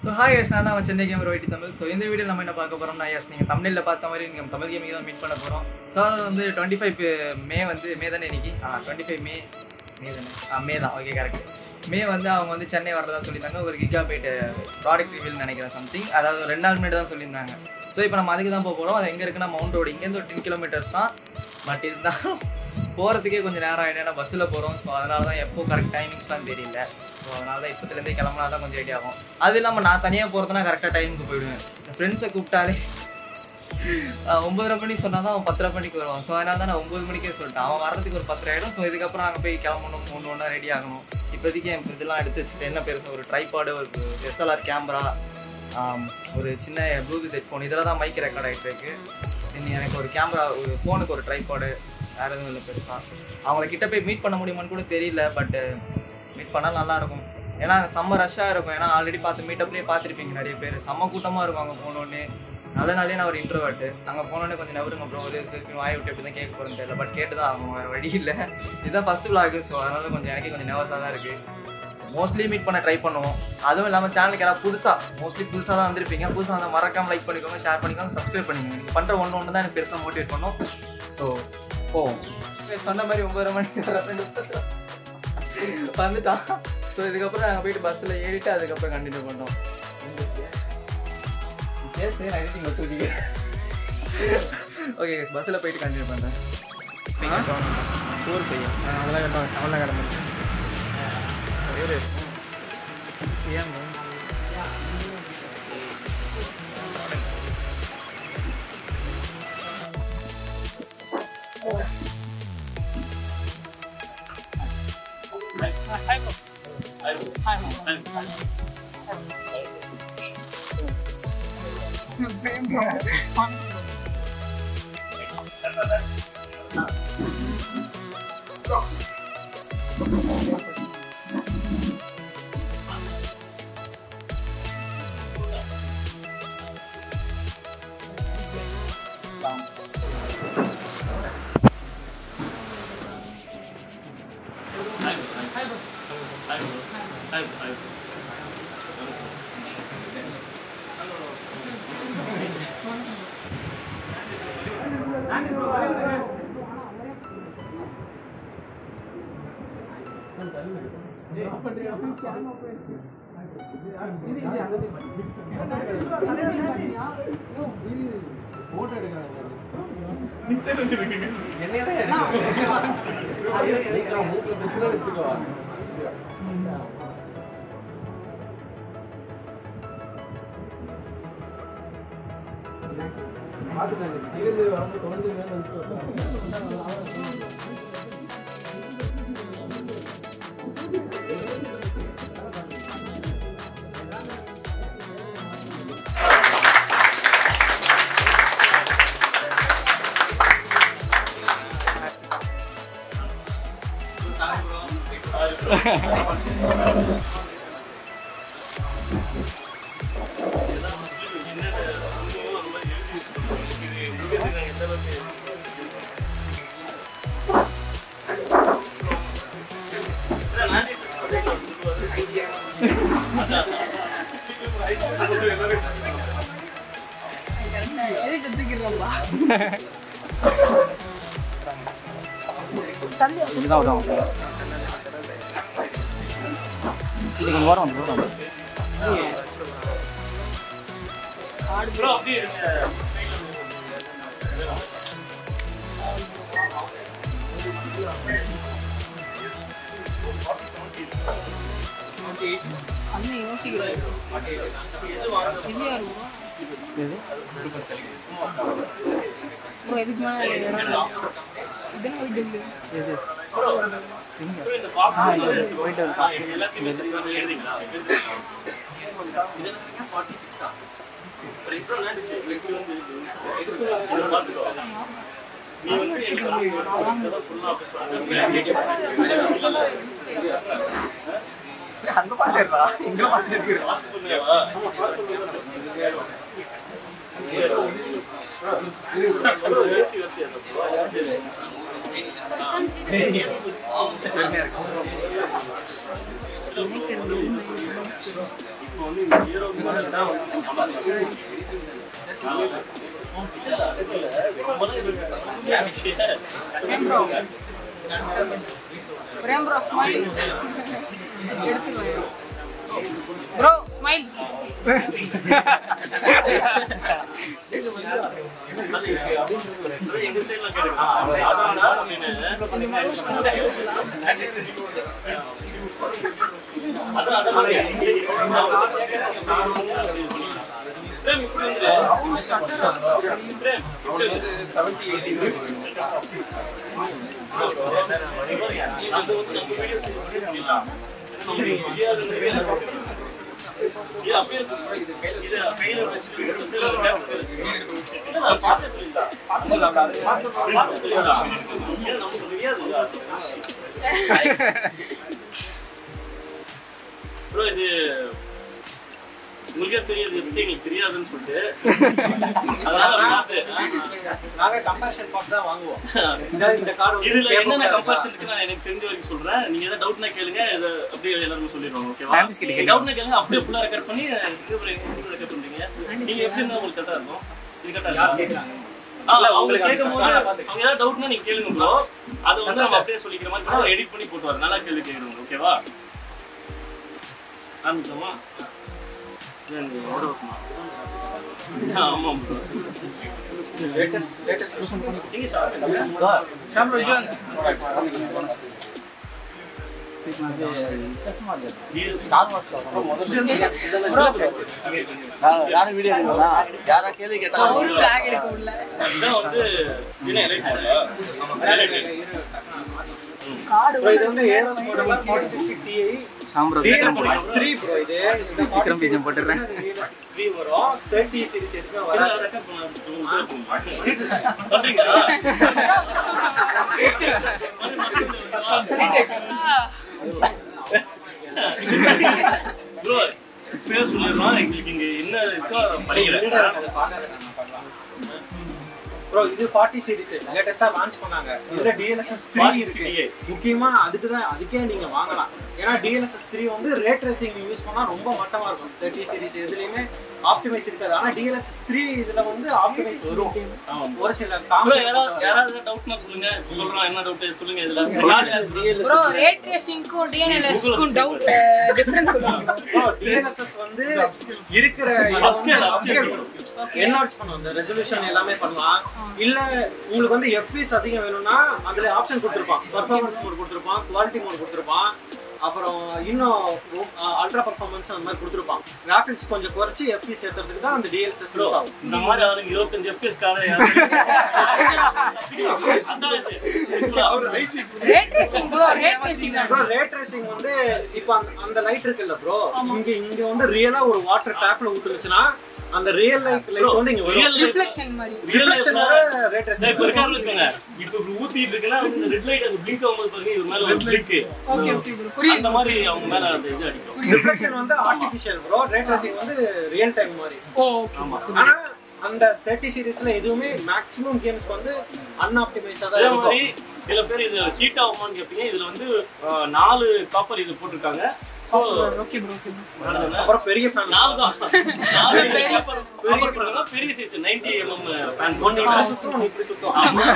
So hi yes நான் தான் Chennai gamer ஒயிட்டி தமிழ் ஸோ இந்த வீடியோ நம்ம என்ன பார்க்க போகிறோம்னா எஸ் நீங்கள் தமிழில் பார்த்த மாதிரி நீங்கள் தமிழ் கேமிங் தான் மீட் பண்ண போகிறோம் ஸோ அது வந்து டுவெண்ட்டி ஃபைவ் மே வந்து மே தானே இன்னைக்கு ஆ டுவெண்ட்டி ஃபைவ் மே மே தானே ஆ மே தான் ஓகே கரெக்ட் மே வந்து அவங்க வந்து சென்னை வரதா சொல்லியிருந்தாங்க ஒரு கிகா போயிட்டு ப்ராடக்ட் ரிவியூல் நினைக்கிறேன் சம்திங் அதாவது ஒரு ரெண்டு நாள் முன்னாடி தான் சொல்லியிருந்தாங்க ஸோ இப்போ நம்ம அதுக்கு தான் போக போகிறோம் அது எங்கே இருக்குன்னா மவுண்ட் ரோடு இங்கேருந்து ஒரு டென் கிலோமீட்டர்ஸ் தான் பட் இதுதான் போகிறதுக்கே கொஞ்சம் நேரம் ஆகிடும் ஏன்னா பஸ்ஸில் போகிறோம் ஸோ அதனால தான் எப்போ கரெக்ட் டைமிங்ஸ்லாம் தெரியல ஸோ அதனால தான் இப்போத்துலேருந்தே கிளம்புனா தான் கொஞ்சம் ரெடி ஆகும் அது இல்லாமல் நான் தனியாக போகிறதுனா கரெக்டாக டைமுக்கு போயிடுவேன் ஃப்ரெண்ட்ஸை கூப்பிட்டாலே ஆஹ் ஒன்பதரை மணி சொன்னால் தான் அவன் பத்தரை மணிக்கு வருவான் ஸோ அதனால தான் நான் ஒம்பது மணிக்கே சொல்லிட்டேன் அவன் வரதுக்கு ஒரு பத்தரை ஆகிடும் ஸோ இதுக்கப்புறம் அங்கே போய் கிளம்பணும் ஒன்று ஒன்றா ரெடி ஆகணும் இப்போதைக்கு என் இதெல்லாம் எடுத்து வச்சுட்டு என்ன பெருசு ஒரு ட்ரைபாடு ஒரு எஸ்எல்ஆர் கேமரா ஒரு சின்ன ப்ளூடூத் ஹெட்ஃபோன் இதில் தான் மைக் ரெக்கார்ட் ஆகிட்டு இருக்கு இன்னும் எனக்கு ஒரு கேமரா ஒரு ஃபோனுக்கு ஒரு ட்ரைபாடு வேறு எதுவும் இல்லை பெருசாக அவங்கள கிட்ட போய் மீட் பண்ண முடியுமான்னு கூட தெரியல பட்டு மீட் பண்ணால் நல்லாயிருக்கும் ஏன்னா செம்ம ரஷ்ஷாக இருக்கும் ஏன்னா ஆல்ரெடி பார்த்து மீட்டப்லேயே பார்த்துருப்பீங்க நிறைய பேர் செம்ம கூட்டமாக இருக்கும் அங்கே போனோடனே நல்ல நாளே நான் ஒரு இன்ட்ரோவர்ட்டு அங்கே போனோடனே கொஞ்சம் நவருங்க ப்ரோ ஒரு செல்ஃபி வாய் விட்டு எப்படி தான் கேட்க போகிறேன்னு தெரியல பட் கேட்டு தான் ஆகும் வேறு வழி இல்லை இதுதான் ஃபஸ்ட் vlog ஸோ அதனால கொஞ்சம் எனக்கு கொஞ்சம் நர்வஸாக தான் இருக்குது மோஸ்ட்லி மீட் பண்ண ட்ரை பண்ணுவோம் அதுவும் இல்லாமல் சேனலுக்கு யாராவது புதுசாக மோஸ்ட்லி புதுசாக தான் வந்திருப்பீங்க புதுசாக வந்து மறக்காம லைக் பண்ணிக்கோங்க ஷேர் பண்ணிக்கோங்க சப்ஸ்கிரைப் பண்ணிக்கோங்க நீங்கள் பண்ணுற ஒன்று ஒன்று தான் எனக்கு பெருசாக மோட்டிவேட் பண்ணும் ஸோ போவோம் சொன்ன மாதிரி ஒன்பதரை மணிக்கு வர ரெண்டு நிமிஷத்துல வந்துட்டான் ஸோ இதுக்கப்புறம் நாங்கள் போயிட்டு பஸ்ஸில் ஏறிட்டு அதுக்கப்புறம் கண்டினியூ பண்ணோம் பேசு நான் எடிட்டிங் ஒத்துக்கிட்டேன் ஓகே பஸ்ஸில் போயிட்டு கண்டினியூ பண்ணுறேன் சோறு செய்யும் அதெல்லாம் கேட்டோம் அதெல்லாம் கிடந்துச்சு ஒரே ஏன் இதுதான் வரும் இது கொஞ்சம் வரும் வரும் அண்ணன் யோசிக்கிறேன் இல்லையா இருக்கும் இது ப்ரோ இதுக்கு மேலே இதான் போயிட்டு இருக்கு எது ஆ இது போயிட்டு இருக்கா அங்க பாத்துறா இங்க பாத்துறா எனக்கு இப்போ வந்து இந்த ஹீரோக்கு மட்டும் தான் வந்து பிரேம் ப்ரோ ஸ்மைல் எடுத்துக்கோங்க ப்ரோ ஸ்மைல் எங்க சைடுல கேளுங்க அதான் ப்ரோ இது உங்களுக்கே தெரியுது இது பத்தி எங்களுக்கு தெரியாதுன்னு சொல்லிட்டு அதனால பார்த்து நாங்க கம்பேரிஷன் பார்த்து தான் வாங்குவோம் இந்த இந்த கார்டு இதுல என்னென்ன கம்பேரிசன் இருக்கு நான் எனக்கு தெரிஞ்ச வரைக்கும் சொல்றேன் நீங்க ஏதாவது டவுட்னா கேளுங்க இதை அப்படியே எல்லாருமே சொல்லிடுவாங்க ஓகேவா Fans கிட்ட கேளுங்க. டவுட்னா கேளுங்க அப்படியே ஃபுல்லா ரெக்கார்ட் பண்ணி இது ரெக்கார்ட் பண்றீங்க நீங்க எப்படி இருந்தா உங்களுக்கு கரெக்டா இருக்கும் இது கரெக்டா யார் இருக்கும் கேட்கறாங்க ஆ, இல்ல, அவங்க உங்களுக்கு கேட்கும் போது அந்த அவங்க பார்த்து- ஏதாவது டவுட்னா நீங்க கேளுங்க ப்ரோ அது வந்து நம்ம அப்படியே சொல்லிக்கிற மாதிரி கூட எடிட் பண்ணி போட்டுவாரு நல்லா கேள்வி கேட்கணும் ஓகேவா ஆரம்பிச்சோமா ஆமா ப்ரோ லேட்டஸ்ட் லேட்டஸ்ட் நீங்க சாப்பிடுங்க யாரும் வீடியோ எடுங்களா யாரா கேள்வி கேட்டா ஒரு ஃபிளாக் எடுக்க உள்ள இதான் வந்து என்ன ரைட் ப்ரோ இது வந்து ஏரோஸ் மாடல் 46 Ti சாம்பிரோ DLSS 3 ப்ரோ இது இந்த விக்ரம் பீஜம் போட்டுடுறேன். 3 வரும் 30 சீரிஸ் எதுவுமே வராது ப்ரோ பேர் சொல்லிடுறோம் எங்களுக்கு இங்க என்ன இருக்கோ படிக்கிறேன் ப்ரோ இது 40 சீரிஸ் லேட்டஸ்டா லான்ச் பண்ணாங்க இதுல DLSS 3 இருக்கு முக்கியமா அதுக்கு தான் அதுக்கே நீங்க வாங்கலாம் ஏன்னா DLSS 3 வந்து ரேட் ரேசிங் யூஸ் பண்ணா ரொம்ப மட்டமா இருக்கும் 30 சீரிஸ் எதுலயுமே ஆப்டிமைஸ் இருக்காது ஆனா DLSS 3 இதுல வந்து ஆப்டிமைஸ் வரும் ஆமா ஒரு சில ப்ரோ காம்போ யாராவது யாராவது டவுட்னா சொல்லுங்க இப்ப சொல்றோம் என்ன டவுட் சொல்லுங்க இதுல யார் யார் bro? ப்ரோ ரேட் ரேசிங்க்கும் டிஎன்எல்எஸ்க்கும் டவுட் டிஃபரன்ஸ் சொல்லுங்க DLSS வந்து இருக்கிற Upscale, upscale. என்லார்ஜ் பண்ணும் அந்த ரெசல்யூஷன் எல்லாமே பண்ணலாம் இல்ல உங்களுக்கு வந்து எஃபிஎஸ் அதிகம் வேணும்னா அதுல ஆப்ஷன் கொடுத்துருப்பான் பர்ஃபார்மன்ஸ் மோட் கொடுத்துருப்பான் குவாலிட்டி மோட் கொடுத்துருப்பான் அப்புறம் இன்னும் அல்ட்ரா பர்ஃபார்மன்ஸ் அந்த மாதிரி கொடுத்துருப்பான் கிராஃபிக்ஸ் கொஞ்சம் குறைச்சி எஃபிஎஸ் ஏத்துறதுக்கு தான் அந்த டிஎல்எஸ் யூஸ் ஆகும் இந்த மாதிரி ஆளுங்க இருபத்தஞ்சு எஃப்எஸ் கார அதான் இது. simple ஆ. Ray tracing bro ray tracing bro ray tracing வந்து இப்போ அந்த அந்த லைட் இருக்குல்ல ப்ரோ இங்க இங்க வந்து ரியலா ஒரு வாட்டர் டேப்ல ஊத்துனுச்சுன்னா அந்த ரியல் லைட் லைட் வந்து இங்க Real வரும் life- ரிஃப்ளெக்ஷன் மாதிரி real life ரிஃப்ளெக்ஷன் ல- வர ரேட் சரி, ரேசிங் இப்ப இருக்காருன்னு வச்சுக்கோங்க. இப்ப இப்படி ஊத்திட்டு இருக்குன்னா இந்த ரெட் லைட் அந்த பிளிங்க் ஆகும்போது பாருங்க இது மேல ஒரு பிளிங்க் ஓகே ஓகே ப்ரோ புரியுது அந்த மாதிரி அவங்க மேல அந்த இது அடிக்கும் ரிஃப்ளெக்ஷன் வந்து ஆர்டிஃபிஷியல் ப்ரோ ரேட் ரேசிங் வந்து ரியல் டைம் மாதிரி ஓ ஓகே ஆமா ஆனா அந்த தேர்ட்டி சீரிஸ்ல எதுவுமே மேக்ஸிமம் கேம்ஸ்க்கு வந்து அன்ஆப்டிமைஸா தான் அதே இருக்கும் மாதிரி சில பேர் இது ஹீட் ஆகுமான்னு கேட்பீங்க இதுல வந்து அஹ், நாலு காப்பர் இது போட்டிருக்காங்க So, okay bro okay bro நாலு தானே? அப்புறம் பெரிய ஃபேன் நாலு தான் நாலு copper- copper போட்டிருக்காங்க. பெரிய சைஸ் நைன்டி எம்எம் பேன் ஒன்னு இப்படி சுத்தும் ஒன்னு இப்படி சுத்தும்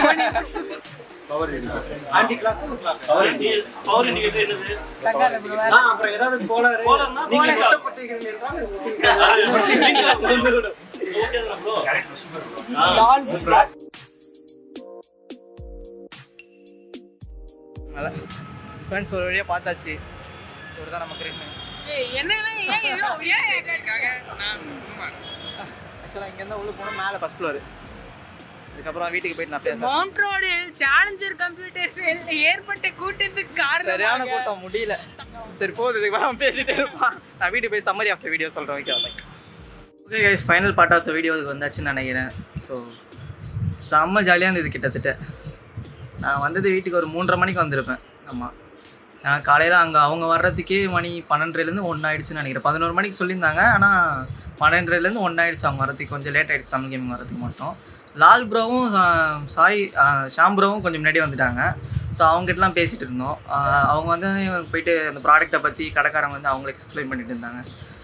anti clock clock power indicator என்னது லக்கால ப்ரோ வேற ஆ அப்புறம் ஏதாவது கோளாறு கோளாறுனா நீங்க கோளாறு. வெட்டப்பட்டீர்கள் என்றால் ஓகே ப்ரோ டால் ஃப்ரெண்ட்ஸ் ஒரு வழியாக பார்த்தாச்சு ஒரு தான் நமக்கு ரெண்டு ஏய் என்னங்க ஏன் ஏதோ ஏன் இருக்காங்க ஆக்சுவலாக இங்கேருந்து உள்ள போனால் மேலே ஃபஸ்ட் ஃப்ளோர் இதுக்கப்புறம் வீட்டுக்கு போயிட்டு நான் பேசுறேன் மவுண்ட் ரோடில் சேலஞ்சர் கம்ப்யூட்டர்ஸ் ஏற்பட்ட கூட்டத்துக்கு காரணம் சரியான கூட்டம் முடியல சரி போகுது இதுக்கு மேலே பேசிட்டே இருப்பான் நான் வீட்டுக்கு போய் சம்மரி ஆஃப் வீடியோ சொல்கிறேன் okay bye okay guys final part of the video இதுக்கு வந்தாச்சுன்னு நினைக்கிறேன் ஸோ செம்ம ஜாலியாக இருந்தது கிட்டத்தட்ட நான் வந்தது வீட்டுக்கு ஒரு மூன்றரை மணிக்கு வந்திருப்பேன் ஆமாம் நான் காலையில் அங்கே அவங்க வர்றதுக்கே மணி பன்னெண்டுலேருந்து ஒன்று ஆயிடுச்சுன்னு நினைக்கிறேன் பதினோரு மணிக்கு சொல்லியிருந்தாங்க ஆனால் பன்னெண்டுலேருந்து ஒன்று ஆயிடுச்சு அவங்க வரதுக்கு கொஞ்சம் லேட் ஆயிடுச்சு தமிழ் கேமிங் வரதுக்கு மட்டும் லால் ப்ரோவும் சா- சாய் ஆ, ஷாம் ப்ரோவும் கொஞ்சம் முன்னாடி வந்துட்டாங்க ஸோ அவங்ககிட்டலாம் பேசிகிட்டு இருந்தோம் ஆ, அவங்க வந்து போயிட்டு அந்த ப்ராடக்ட்டை பற்றி கடைக்காரங்க வந்து அவங்களுக்கு எக்ஸ்பிளைன் பண்ணிட்டு இருந்தாங்க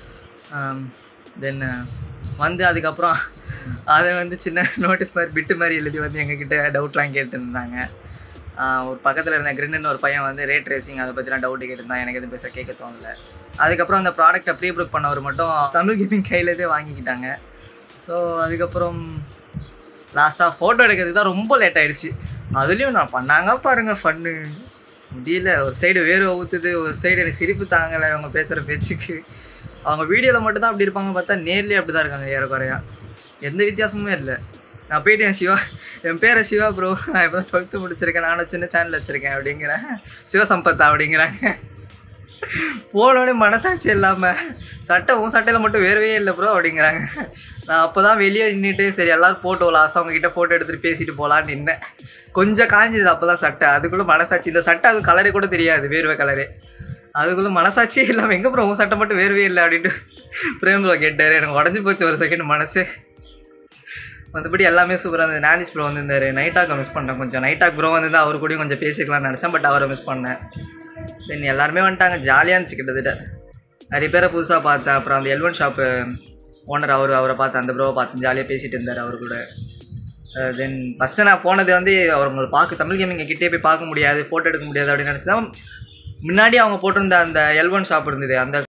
தென் வந்து அதுக்கப்புறம் அதை வந்து சின்ன நோட்டீஸ் மாதிரி பிட்டு மாதிரி எழுதி வந்து எங்ககிட்ட டவுட்லாம் கேட்டுருந்தாங்க ஆஹ் ஒரு பக்கத்தில் இருந்த கிரின்னு ஒரு பையன் வந்து ரேட் ரேசிங் அதை பற்றிலாம் டவுட் கேட்டிருந்தான் எனக்கு எதுவும் பேச கேட்க தோணல அதுக்கப்புறம் அந்த ப்ராடக்ட்டை ப்ரீ புக் பண்ணவர் மட்டும் தமிழ் கேமிங் கையிலேருந்தே வாங்கிக்கிட்டாங்க ஸோ அதுக்கப்புறம் லாஸ்ட்டாக ஃபோட்டோ எடுக்கிறதுக்கு தான் ரொம்ப லேட் ஆயிடுச்சு அதுலேயும் நான் பண்ணாங்க பாருங்க ஃபன்னு முடியல ஒரு சைடு வேறு ஊற்றுது ஒரு சைடு எனக்கு சிரிப்பு தாங்கலை அவங்க பேசுகிற பேச்சுக்கு அவங்க வீடியோவில் மட்டும் தான் அப்படி இருப்பாங்க பார்த்தா நேர்லேயே அப்படி தான் இருக்காங்க ஏறக்குறையா எந்த வித்தியாசமுமே இல்லை நான் போயிட்டு என் சிவா என் பேரை சிவா ப்ரோ நான் இப்போ தான் டுவெல்த்து முடிச்சிருக்கேன் நானும் சின்ன சேனல் வச்சுருக்கேன் அப்படிங்கிறேன் சிவசம்பத்தா அப்படிங்கிறாங்க போனோடனே மனசாட்சி இல்லாமல் சட்டை உன் சட்டையில் மட்டும் வேறவே இல்லை ப்ரோ அப்படிங்கிறாங்க நான் அப்போ தான் வெளியே நின்றுட்டு சரி எல்லாரும் ஃபோட்டோ லாஸ்ட் அவங்க கிட்ட ஃபோட்டோ எடுத்துகிட்டு பேசிட்டு போகலான்னு நின்னேன் கொஞ்சம் காஞ்சது அப்போ தான் சட்டை அதுக்குள்ளே மனசாட்சி இந்த சட்டை அது கலரே கூட தெரியாது வேர்வை கலரே அதுக்குள்ளே மனசாட்சியே இல்லாமல் எங்கே ப்ரோ உன் சட்டை மட்டும் வேர்வே இல்லை அப்படின்ட்டு பிரேம் ப்ரோ கேட்டார் எனக்கு உடஞ்சி போச்சு ஒரு செகண்ட் மனசு மற்றபடி எல்லாமே சூப்பராக இருந்தது நானிஸ் ப்ரோ வந்திருந்தாரு நைட்டாக மிஸ் பண்ணேன் கொஞ்சம் நைட்டாக் ப்ரோ வந்து அவர் கூடயும் கொஞ்சம் பேசிக்கலாம்னு நினச்சேன் பட் அவரை மிஸ் பண்ணேன் தென் எல்லாருமே வந்துட்டாங்க ஜாலியாக இருந்துச்சு கிட்டத்தட்ட நிறைய பேரை புதுசாக பார்த்தேன் அப்புறம் அந்த எல்வன் ஷாப்பு ஓனர் அவர் அவரை பார்த்தேன் அந்த ப்ரோவை பார்த்து ஜாலியாக பேசிட்டு இருந்தார் அவர் கூட தென் ஃபஸ்ட்டு நான் போனது வந்து அவங்களை பார்க்க தமிழ் கேமிங் கிட்டே போய் பார்க்க முடியாது ஃபோட்டோ எடுக்க முடியாது அப்படின்னு நினச்சி தான் முன்னாடி அவங்க போட்டிருந்த அந்த எல்வன் ஷாப் இருந்தது அந்த